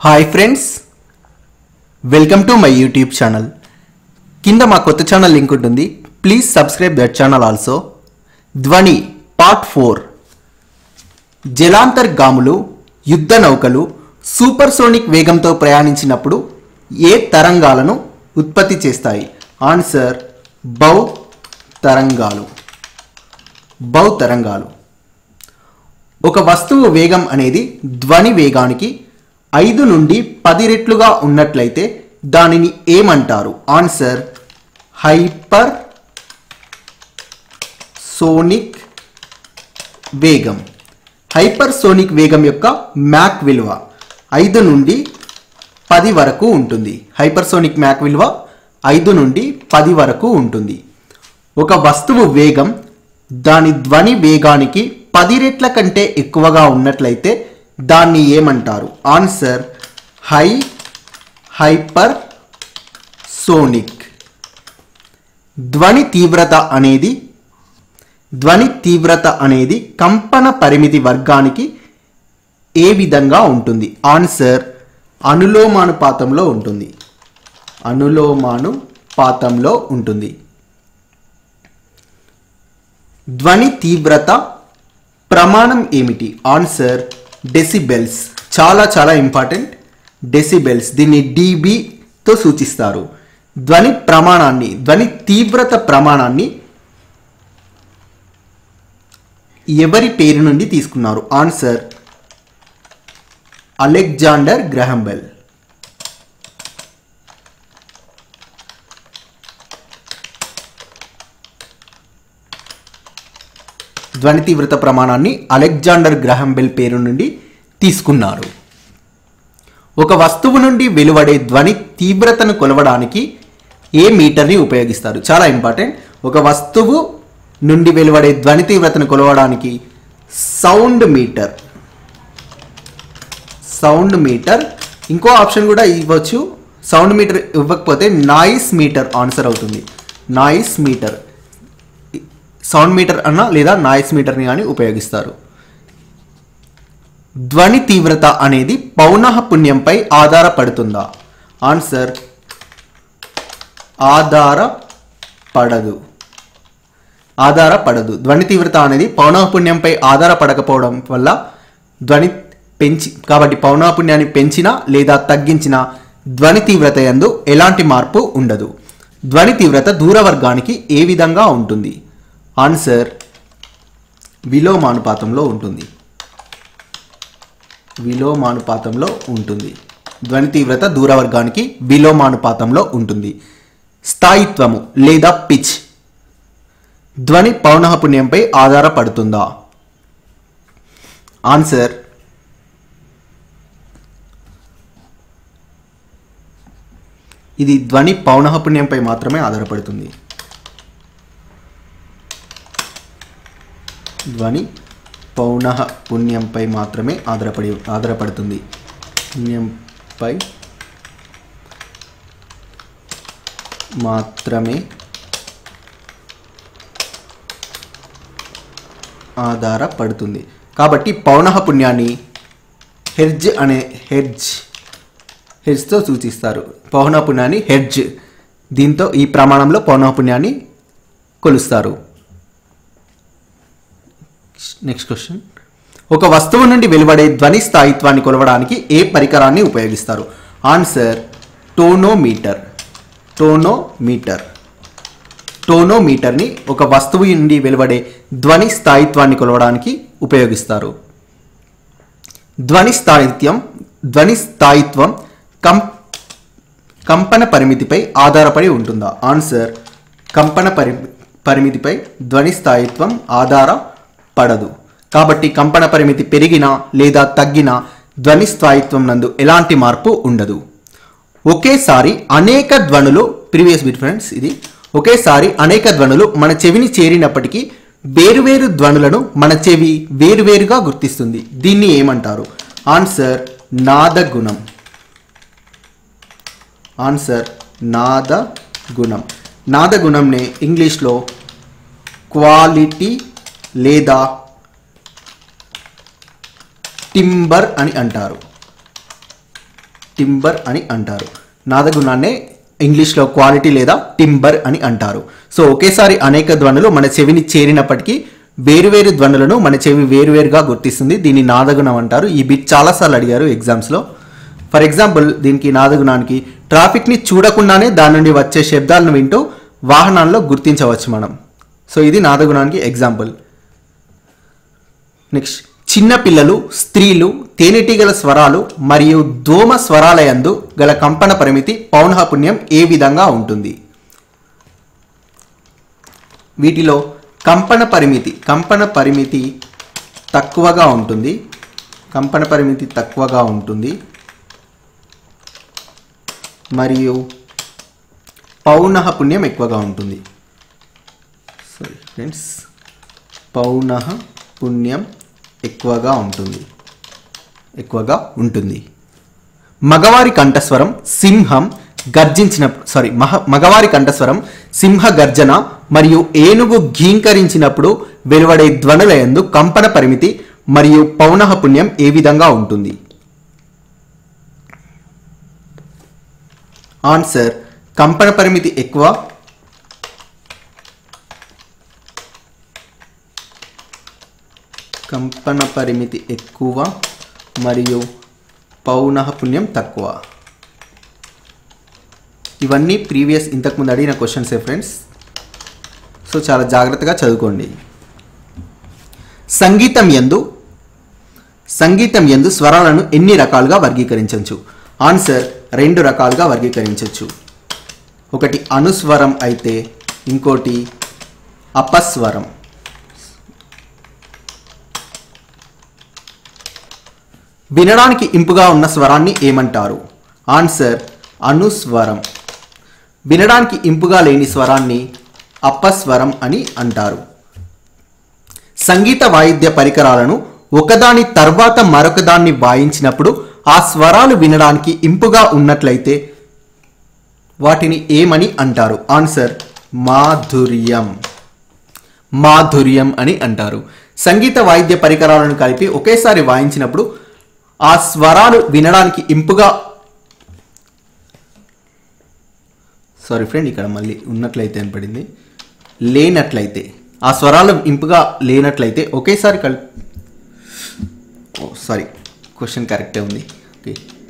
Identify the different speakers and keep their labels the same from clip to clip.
Speaker 1: hi friends welcome to my YouTube channel కింద మా కొత్త ఛానల్ లింక్ ఉంటుంది please subscribe that channel also ధ్వని పార్ట్ ఫోర్ జలాంతర్గాములు యుద్ధ నౌకలు సూపర్సోనిక్ వేగంతో ప్రయాణించినప్పుడు ఏ తరంగాలను ఉత్పత్తి చేస్తాయి ఆన్సర్ బౌ తరంగాలు బౌ తరంగాలు ఒక వస్తువు వేగం అనేది ధ్వని వేగానికి ఐదు నుండి పది రెట్లుగా ఉన్నట్లయితే దానిని ఏమంటారు ఆన్సర్ హైపర్ సోనిక్ వేగం హైపర్ సోనిక్ వేగం యొక్క మ్యాక్ విలువ ఐదు నుండి పది వరకు ఉంటుంది హైపర్ సోనిక్ మ్యాక్ విలువ ఐదు నుండి పది వరకు ఉంటుంది ఒక వస్తువు వేగం దాని ధ్వని వేగానికి పది రెట్ల కంటే ఎక్కువగా ఉన్నట్లయితే దాన్ని ఏమంటారు ఆన్సర్ హై హైపర్ సోనిక్ ధ్వని తీవ్రత అనేది ధ్వని తీవ్రత అనేది కంపన పరిమితి వర్గానికి ఏ విధంగా ఉంటుంది ఆన్సర్ అనులోమానుపాతంలో ఉంటుంది అనులోమానుపాతంలో ఉంటుంది ధ్వని తీవ్రత ప్రమాణం ఏమిటి ఆన్సర్ డెసిబెల్స్ చాలా చాలా ఇంపార్టెంట్ డెసిబెల్స్ దీన్ని డీబీతో సూచిస్తారు ధ్వని ప్రమాణాన్ని ధ్వని తీవ్రత ప్రమాణాన్ని ఎవరి పేరు నుండి తీసుకున్నారు ఆన్సర్ అలెగ్జాండర్ గ్రహంబెల్ ధ్వని తీవ్రత ప్రమాణాన్ని అలెగ్జాండర్ గ్రహంబెల్ పేరు నుండి తీసుకున్నారు ఒక వస్తువు నుండి వెలువడే ధ్వని తీవ్రతను కొలవడానికి ఏ మీటర్ని ఉపయోగిస్తారు చాలా ఇంపార్టెంట్ ఒక వస్తువు నుండి వెలువడే ధ్వని తీవ్రతను కొలవడానికి సౌండ్ మీటర్ సౌండ్ మీటర్ ఇంకో ఆప్షన్ కూడా ఇవ్వచ్చు సౌండ్ మీటర్ ఇవ్వకపోతే నాయిస్ మీటర్ ఆన్సర్ అవుతుంది నాయిస్ మీటర్ సౌండ్ మీటర్ అన్న లేదా నాయిస్ మీటర్ని కానీ ఉపయోగిస్తారు ధ్వని తీవ్రత అనేది పౌనః పుణ్యంపై ఆధారపడుతుందా ఆన్సర్ ఆధారపడదు ఆధారపడదు ధ్వని తీవ్రత అనేది పౌనఃపుణ్యంపై ఆధారపడకపోవడం వల్ల ధ్వని పెంచి కాబట్టి పౌనఃపుణ్యాన్ని పెంచినా లేదా తగ్గించిన ధ్వని తీవ్రత యందు ఎలాంటి మార్పు ఉండదు ధ్వని తీవ్రత దూరవర్గానికి ఏ విధంగా ఉంటుంది ఆన్సర్ విలోమానుపాతంలో ఉంటుంది విలోమానుపాతంలో ఉంటుంది ధ్వని తీవ్రత దూరవర్గానికి విలోమానుపాతంలో ఉంటుంది స్థాయిత్వము లేదా పిచ్ ధ్వని పౌనఃపుణ్యంపై ఆధారపడుతుందా ఆన్సర్ ఇది ధ్వని పౌనఃపుణ్యంపై మాత్రమే ఆధారపడుతుంది ధ్వని పౌనః పుణ్యంపై మాత్రమే ఆధారపడి ఆధారపడుతుంది పుణ్యంపై మాత్రమే ఆధారపడుతుంది కాబట్టి పౌనః పుణ్యాన్ని హెర్జ్ అనే హెర్జ్ హెర్జ్తో సూచిస్తారు పౌనః పుణ్యాన్ని హెర్జ్ దీంతో ఈ ప్రమాణంలో పౌనః పుణ్యాన్ని కొలుస్తారు నెక్స్ట్ క్వశ్చన్ ఒక వస్తువు నుండి వెలువడే ధ్వని స్థాయిత్వాన్ని కొలవడానికి ఏ పరికరాన్ని ఉపయోగిస్తారు ఆన్సర్ టోనోమీటర్ టోనోమీటర్ టోనోమీటర్ని ఒక వస్తువు నుండి వెలువడే ధ్వని స్థాయిత్వాన్ని కొలవడానికి ఉపయోగిస్తారు ధ్వని స్థాయిత్యం ధ్వని స్థాయిత్వం కం కంపన పరిమితిపై ఆధారపడి ఉంటుందా ఆన్సర్ కంపన పరి పరిమితిపై ధ్వని స్థాయిత్వం ఆధారపడదు కాబట్టి కంపన పరిమితి పెరిగినా లేదా తగ్గినా ధ్వని స్థాయిత్వం నందు ఎలాంటి మార్పు ఉండదు ఒకేసారి అనేక ధ్వనులు ప్రీవియస్ బిట్ ఫ్రెండ్స్ ఇది ఒకేసారి అనేక ధ్వనులు మన చెవిని చేరినప్పటికీ వేరువేరు ధ్వనులను మన చెవి వేరువేరుగా గుర్తిస్తుంది దీన్ని ఏమంటారు ఆన్సర్ నాద గుణం ఆన్సర్ నాద గుణం నాద గుణంనే ఇంగ్లీష్లో క్వాలిటీ లేదా టింబర్ అని అంటారు టింబర్ అని అంటారు నాదగుణాన్నే ఇంగ్లీష్లో క్వాలిటీ లేదా టింబర్ అని అంటారు సో ఒకేసారి అనేక ధ్వనులు మన చెవిని చేరినప్పటికీ వేరువేరు ధ్వనులను మన చెవి వేరువేరుగా గుర్తిస్తుంది దీన్ని నాదగుణం అంటారు ఈ బిట్ చాలాసార్లు అడిగారు ఎగ్జామ్స్లో ఫర్ ఎగ్జాంపుల్ దీనికి నాదగుణానికి ట్రాఫిక్ని చూడకుండానే దాని నుండి వచ్చే శబ్దాలను వింటూ వాహనాల్లో గుర్తించవచ్చు మనం సో ఇది నాదగుణానికి ఎగ్జాంపుల్ నెక్స్ట్ చిన్న పిల్లలు స్త్రీలు తేనెటీగల స్వరాలు మరియు దోమ స్వరాలయందు గల కంపన పరిమితి పౌనఃపుణ్యం ఏ విధంగా ఉంటుంది వీటిలో కంపన పరిమితి కంపన పరిమితి తక్కువగా ఉంటుంది కంపన పరిమితి తక్కువగా ఉంటుంది మరియు పౌనః పుణ్యం ఎక్కువగా ఉంటుంది సారీ ఫ్రెండ్స్ పౌనః పుణ్యం ఎక్కువగా ఉంటుంది ఎక్కువగా ఉంటుంది మగవారి కంఠస్వరం సింహం గర్జించినప్పుడు సారీ మహ మగవారి కంఠస్వరం సింహ గర్జన మరియు ఏనుగు ఘీంకరించినప్పుడు వెలువడే ధ్వనుల యందు కంపన పరిమితి మరియు పౌనః పుణ్యం ఏ విధంగా ఉంటుంది ఆన్సర్ కంపన పరిమితి ఎక్కువ కంపన పరిమితి ఎక్కువ మరియు పౌనః పుణ్యం తక్కువ ఇవన్నీ ప్రీవియస్ ఇంతకుముందు అడిగిన క్వశ్చన్సే ఫ్రెండ్స్ సో చాలా జాగ్రత్తగా చదువుకోండి సంగీతం ఎందు సంగీతం ఎందు స్వరాలను ఎన్ని రకాలుగా వర్గీకరించవచ్చు ఆన్సర్ రెండు రకాలుగా వర్గీకరించవచ్చు ఒకటి అనుస్వరం అయితే ఇంకోటి అపస్వరం వినడానికి ఇంపుగా ఉన్న స్వరాన్ని ఏమంటారు ఆన్సర్ అనుస్వరం వినడానికి ఇంపుగా లేని స్వరాన్ని అపస్వరం అని అంటారు సంగీత వాయిద్య పరికరాలను ఒకదాని తర్వాత మరొకదాన్ని వాయించినప్పుడు ఆ స్వరాలు వినడానికి ఇంపుగా ఉన్నట్లయితే వాటిని ఏమని అంటారు ఆన్సర్ మాధుర్యం మాధుర్యం అని అంటారు సంగీత వాయిద్య పరికరాలను కలిపి ఒకేసారి వాయించినప్పుడు ఆ స్వరాలు వినడానికి ఇంపుగా సారీ ఫ్రెండ్ ఇక్కడ మళ్ళీ ఉన్నట్లయితే అని పడింది లేనట్లయితే ఆ స్వరాలు ఇంపుగా లేనట్లయితే ఒకేసారి కల్ ఓ సారీ క్వశ్చన్ కరెక్టే ఉంది ఓకే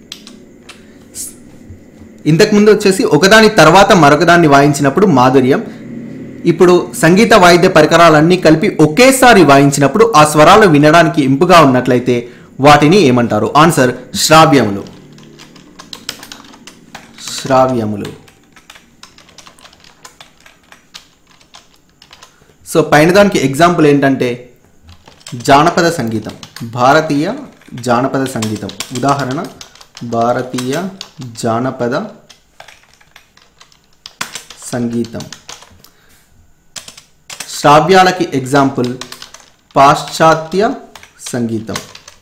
Speaker 1: ఇంతకుముందు వచ్చేసి ఒకదాని తర్వాత మరొకదాన్ని వాయించినప్పుడు మాధుర్యం ఇప్పుడు సంగీత వాయిద్య పరికరాలన్నీ కలిపి ఒకేసారి వాయించినప్పుడు ఆ స్వరాలు వినడానికి ఇంపుగా ఉన్నట్లయితే వాటిని ఏమంటారు ఆన్సర్ శ్రావ్యములు శ్రావ్యములు సో పైన దానికి ఎగ్జాంపుల్ ఏంటంటే జానపద సంగీతం భారతీయ జానపద సంగీతం ఉదాహరణ భారతీయ జానపద సంగీతం శ్రావ్యాలకి ఎగ్జాంపుల్ పాశ్చాత్య సంగీతం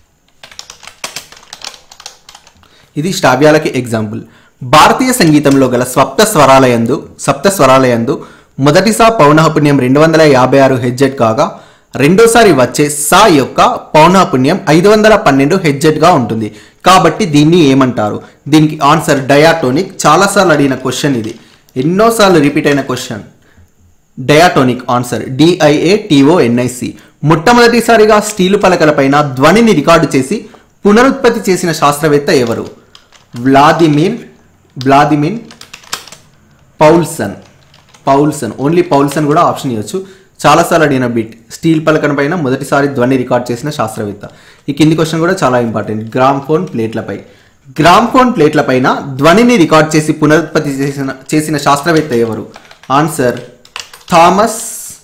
Speaker 1: ఇది శ్రావ్యాలకి ఎగ్జాంపుల్ భారతీయ సంగీతంలో గల సప్త స్వరాలయందు సప్త స్వరాలయందు మొదటిసా పౌనఃపుణ్యం రెండు వందల యాభై ఆరు హెడ్జెట్ కాగా రెండోసారి వచ్చే సా యొక్క పౌనఃపుణ్యం ఐదు వందల పన్నెండు హెడ్జెట్గా ఉంటుంది కాబట్టి దీన్ని ఏమంటారు దీనికి ఆన్సర్ డయాటోనిక్ చాలాసార్లు అడిగిన క్వశ్చన్ ఇది ఎన్నోసార్లు రిపీట్ అయిన question diatonic answer D I A T O N I C మొట్టమొదటిసారిగా స్టీలు పలకలపైన ధ్వనిని రికార్డు చేసి పునరుత్పత్తి చేసిన శాస్త్రవేత్త ఎవరు Vladimir Vladimir Poulsen Poulsen only Poulsen కూడా ఆప్షన్ ఇవ్వచ్చు చాలాసార్లు అడిగిన బిట్ స్టీల్ పలకన పైన మొదటిసారి ధ్వని రికార్డ్ చేసిన శాస్త్రవేత్త ఈ కింది క్వశ్చన్ కూడా చాలా ఇంపార్టెంట్ గ్రామ్ ఫోన్ ప్లేట్లపై గ్రామ్ ఫోన్ ప్లేట్లపైన ధ్వనిని రికార్డ్ చేసి పునరుత్పత్తి చేసిన చేసిన శాస్త్రవేత్త ఎవరు answer Thomas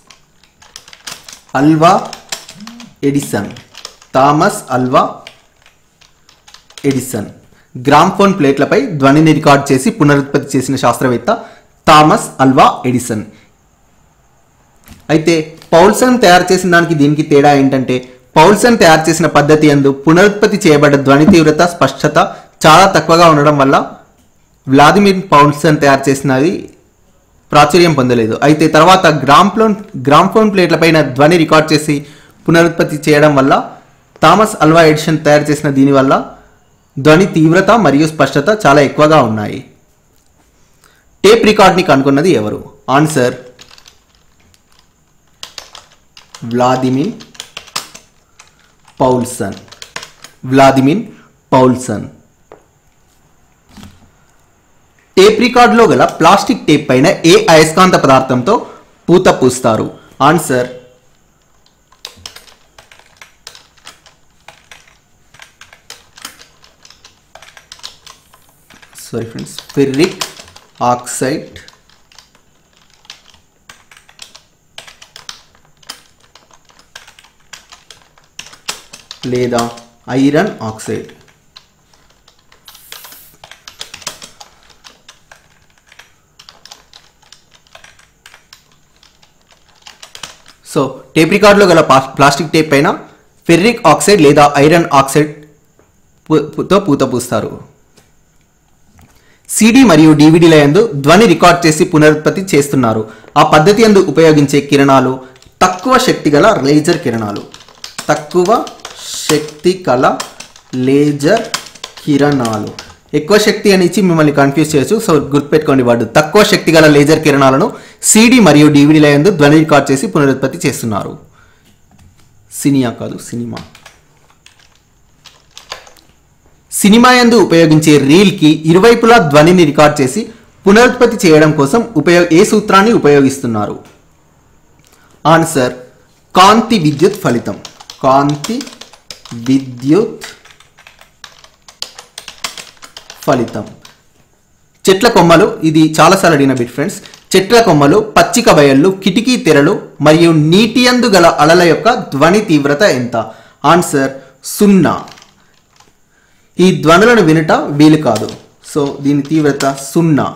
Speaker 1: Alva Edison Thomas Alva Edison gramophone ప్లేట్లపై ధ్వనిని రికార్డ్ చేసి పునరుత్పత్తి చేసిన శాస్త్రవేత్త థామస్ అల్వా ఎడిసన్ అయితే పౌల్సన్ తయారు చేసిన దానికి దీనికి తేడా ఏంటంటే పౌల్సన్ తయారు చేసిన పద్ధతి అందు పునరుత్పత్తి చేయబడ్డ ధ్వని తీవ్రత స్పష్టత చాలా తక్కువగా ఉండడం వల్ల వ్లాదిమిర్ పౌల్సన్ తయారు చేసినది ప్రాచుర్యం పొందలేదు అయితే తర్వాత గ్రామ్ఫోన్ గ్రామ్ఫోన్ ప్లేట్లపైన ధ్వని రికార్డ్ చేసి పునరుత్పత్తి చేయడం వల్ల థామస్ అల్వా ఎడిషన్ తయారు చేసిన దీనివల్ల ధ్వని తీవ్రత మరియు స్పష్టత చాలా ఎక్కువగా ఉన్నాయి టేప్ రికార్డ్ని కనుగొన్నది ఎవరు answer Vladimir Poulsen Vladimir Poulsen tape రికార్డులో గల ప్లాస్టిక్ టేప్ పైన ఏ అయస్కాంత పదార్థంతో పూత పూస్తారు answer sorry friends ferric oxide లేదా ఐరన్ ఆక్సైడ్ సో టేప్ రికార్డులో గల పా- ప్లాస్టిక్ టేప్ పైన ఫెర్రిక్ ఆక్సైడ్ లేదా ఐరన్ ఆక్సైడ్ పు- పు- తో పూత పూస్తారు సిడి మరియు డివిడీల యందు ధ్వని రికార్డ్ చేసి పునరుత్పత్తి చేస్తున్నారు ఆ పద్ధతి యందు ఉపయోగించే కిరణాలు తక్కువ శక్తి గల లేజర్ కిరణాలు తక్కువ శక్తి గల లేజర్ కిరణాలు ఎక్కువ శక్తి అని ఇచ్చి మిమ్మల్ని కన్ఫ్యూజ్ చేయొచ్చు సో గుర్తుపెట్టుకోండి వాడు తక్కువ శక్తి గల లేజర్ కిరణాలను సిడి మరియు డివిడీల యందు ధ్వని రికార్డ్ చేసి పునరుత్పత్తి చేస్తున్నారు సినియా కాదు సినిమా సినిమా యందు ఉపయోగించే రీల్కి ఇరువైపులా ధ్వనిని రికార్డ్ చేసి పునరుత్పత్తి చేయడం కోసం ఉపయోగ ఏ సూత్రాన్ని ఉపయోగిస్తున్నారు ఆన్సర్ కాంతి విద్యుత్ ఫలితం కాంతి విద్యుత్ ఫలితం చెట్ల కొమ్మలు ఇది చాలాసార్లు అడిగిన బిట్ ఫ్రెండ్స్ చెట్ల కొమ్మలు పచ్చిక బయళ్ళు కిటికీ తెరలు మరియు నీటి అందు గల అలల యొక్క ధ్వని తీవ్రత ఎంత ఆన్సర్ సున్నా ఈ ధ్వనులను వినుట వీలు కాదు సో దీని తీవ్రత సున్నా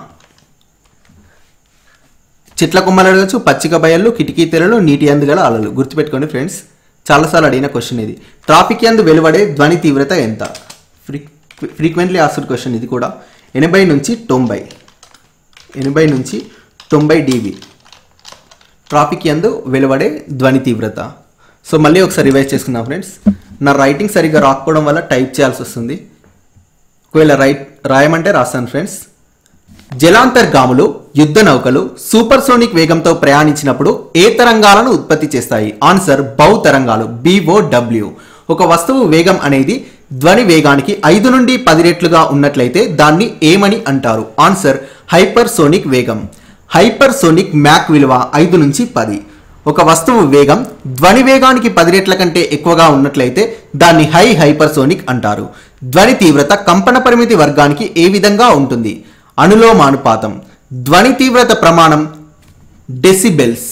Speaker 1: చెట్ల కొమ్మలు అడగచ్చు పచ్చిక బయళ్ళు కిటికీ తెరలు నీటి అందు గల అలలు గుర్తుపెట్టుకోండి ఫ్రెండ్స్ చాలాసార్లు అడిగిన క్వశ్చన్ ఇది ట్రాఫిక్ యందు వెలువడే ధ్వని తీవ్రత ఎంత ఫ్రీ ఫ్రీక్వెంట్లీ ఆస్డ్ క్వశ్చన్ ఇది కూడా ఎనభై నుంచి తొంభై ఎనభై నుంచి తొంభై డీబీ ట్రాఫిక్ యందు వెలువడే ధ్వని తీవ్రత సో మళ్ళీ ఒకసారి రివైజ్ చేసుకుందాం ఫ్రెండ్స్ నా రైటింగ్ సరిగ్గా రాకపోవడం వల్ల టైప్ చేయాల్సి వస్తుంది ఒకవేళ రైట్ రాయమంటే రాస్తాను ఫ్రెండ్స్ జలాంతర్గాములు యుద్ధ నౌకలు సూపర్ సోనిక్ వేగంతో ప్రయాణించినప్పుడు ఏ తరంగాలను ఉత్పత్తి చేస్తాయి ఆన్సర్ బౌ తరంగాలు బిఓడబ్ల్యూ ఒక వస్తువు వేగం అనేది ధ్వని వేగానికి ఐదు నుండి పది రెట్లుగా ఉన్నట్లయితే దాన్ని ఏమని అంటారు ఆన్సర్ హైపర్ సోనిక్ వేగం హైపర్ సోనిక్ మ్యాక్ విలువ ఐదు నుంచి పది ఒక వస్తువు వేగం ధ్వని వేగానికి పది రెట్ల కంటే ఎక్కువగా ఉన్నట్లయితే దాన్ని హై హైపర్ సోనిక్ అంటారు ధ్వని తీవ్రత కంపన పరిమితి వర్గానికి ఏ విధంగా ఉంటుంది అనులోమానుపాతం ధ్వని తీవ్రత ప్రమాణం డెసిబెల్స్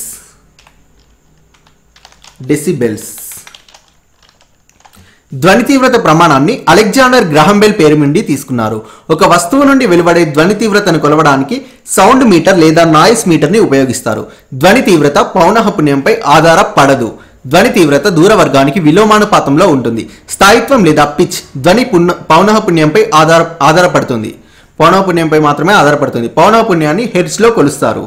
Speaker 1: డెసిబెల్స్ ధ్వని తీవ్రత ప్రమాణాన్ని అలెగ్జాండర్ గ్రహంబెల్ పేరు నుండి తీసుకున్నారు ఒక వస్తువు నుండి వెలువడే ధ్వని తీవ్రతను కొలవడానికి సౌండ్ మీటర్ లేదా నాయిస్ మీటర్ని ఉపయోగిస్తారు ధ్వని తీవ్రత పౌనఃపుణ్యంపై ఆధారపడదు ధ్వని తీవ్రత దూర వర్గానికి విలోమానుపాతంలో ఉంటుంది స్థాయిత్వం లేదా పిచ్ ధ్వని పుణ్య పౌనఃపుణ్యంపై ఆధార ఆధారపడుతుంది పౌనఃపుణ్యంపై మాత్రమే ఆధారపడుతుంది పౌనఃపుణ్యాన్ని హెర్ట్స్లో కొలుస్తారు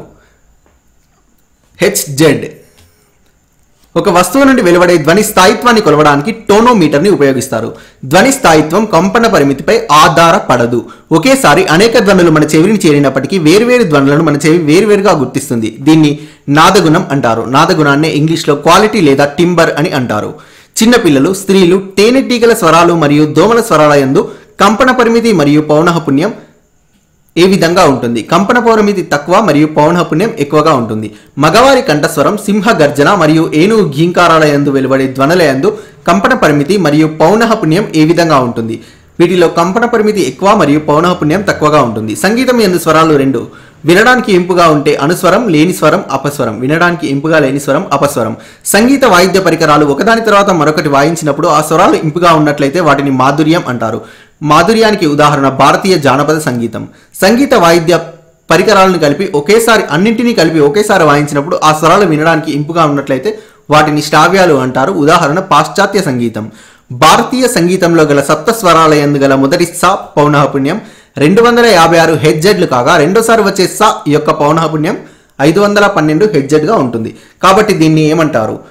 Speaker 1: హెచ్జెడ్ ఒక వస్తువు నుండి వెలువడే ధ్వని స్థాయిత్వాన్ని కొలవడానికి టోనోమీటర్ని ఉపయోగిస్తారు ధ్వని స్థాయిత్వం కంపన పరిమితిపై ఆధారపడదు ఒకేసారి అనేక ధ్వనులు మన చెవిని చేరినప్పటికీ వేరువేరు ధ్వనులను మన చెవి వేరువేరుగా గుర్తిస్తుంది దీన్ని నాదగుణం అంటారు నాదగుణాన్ని ఇంగ్లీష్లో క్వాలిటీ లేదా టింబర్ అని అంటారు చిన్నపిల్లలు స్త్రీలు తేనెటీగల స్వరాలు మరియు దోమల స్వరాల యందు కంపన పరిమితి మరియు పౌనఃపుణ్యం ఏ విధంగా ఉంటుంది కంపన పౌరమితి తక్కువ మరియు పౌనఃపుణ్యం ఎక్కువగా ఉంటుంది మగవారి కంఠస్వరం సింహ గర్జన మరియు ఏనుగు ఘీంకారాల యందు వెలువడే ధ్వనుల యందు కంపన పరిమితి మరియు పౌనఃపుణ్యం ఏ విధంగా ఉంటుంది వీటిలో కంపన పరిమితి ఎక్కువ మరియు పౌనఃపుణ్యం తక్కువగా ఉంటుంది సంగీతం ఎందు స్వరాలు రెండు వినడానికి ఇంపుగా ఉంటే అనుస్వరం లేని స్వరం అపస్వరం వినడానికి ఇంపుగా లేని స్వరం అపస్వరం సంగీత వాయిద్య పరికరాలు ఒకదాని తర్వాత మరొకటి వాయించినప్పుడు ఆ స్వరాలు ఇంపుగా ఉన్నట్లయితే వాటిని మాధుర్యం అంటారు మాధుర్యానికి ఉదాహరణ భారతీయ జానపద సంగీతం సంగీత వాయిద్య పరికరాలను కలిపి ఒకేసారి అన్నింటినీ కలిపి ఒకేసారి వాయించినప్పుడు ఆ స్వరాలు వినడానికి ఇంపుగా ఉన్నట్లయితే వాటిని శ్రావ్యాలు అంటారు ఉదాహరణ పాశ్చాత్య సంగీతం భారతీయ సంగీతంలో గల సప్త స్వరాల యందు గల మొదటి సా పౌనఃపుణ్యం రెండు వందల యాభై ఆరు హెడ్జెడ్లు కాగా రెండోసారి వచ్చే సా యొక్క పౌనఃపుణ్యం ఐదు వందల పన్నెండు హెడ్జెడ్గా ఉంటుంది కాబట్టి దీన్ని ఏమంటారు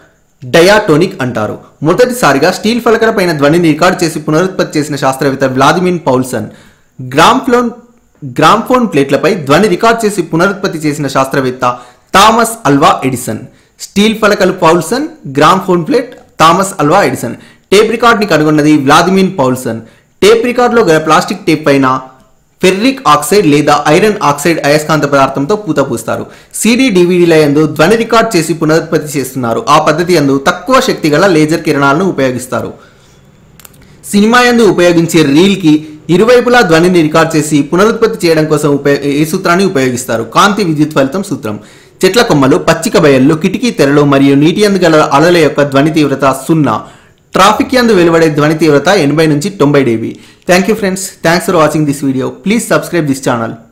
Speaker 1: డయాటోనిక్ అంటారు మొదటిసారిగా స్టీల్ ఫలకలపైన ధ్వనిని రికార్డ్ చేసి పునరుత్పత్తి చేసిన శాస్త్రవేత్త వ్లాదిమిర్ పౌల్సన్ గ్రామ్ఫోన్ గ్రామ్ఫోన్ ప్లేట్లపై ధ్వని రికార్డ్ చేసి పునరుత్పత్తి చేసిన శాస్త్రవేత్త థామస్ అల్వా ఎడిసన్ స్టీల్ ఫలకలు Poulsen gramophone plate Thomas Alva Edison tape రికార్డ్ని కనుగొన్నది వ్లాదిమిర్ పౌల్సన్ టేప్ రికార్డులో గల ప్లాస్టిక్ టేప్ పైన ఫెర్రిక్ ఆక్సైడ్ లేదా ఐరన్ ఆక్సైడ్ అయస్కాంత పదార్థంతో పూత పూస్తారు సిడి డివిడీల యందు ధ్వని రికార్డ్ చేసి పునరుత్పత్తి చేస్తున్నారు ఆ పద్ధతి యందు తక్కువ శక్తి గల లేజర్ కిరణాలను ఉపయోగిస్తారు సినిమా యందు ఉపయోగించే రీల్ కి ఇరువైపులా ధ్వనిని రికార్డ్ చేసి పునరుత్పత్తి చేయడం కోసం ఉపయోగ ఈ సూత్రాన్ని ఉపయోగిస్తారు కాంతి విద్యుత్ ఫలితం సూత్రం చెట్ల కొమ్మలు పచ్చిక బయళ్ళు కిటికీ తెరలు మరియు నీటి యందు గల అలల యొక్క ధ్వని తీవ్రత సున్నా ట్రాఫిక్ యందు వెలువడే ధ్వని తీవ్రత ఎనభై నుంచి తొంభై డేబీ thank you friends thanks for watching this video please subscribe this channel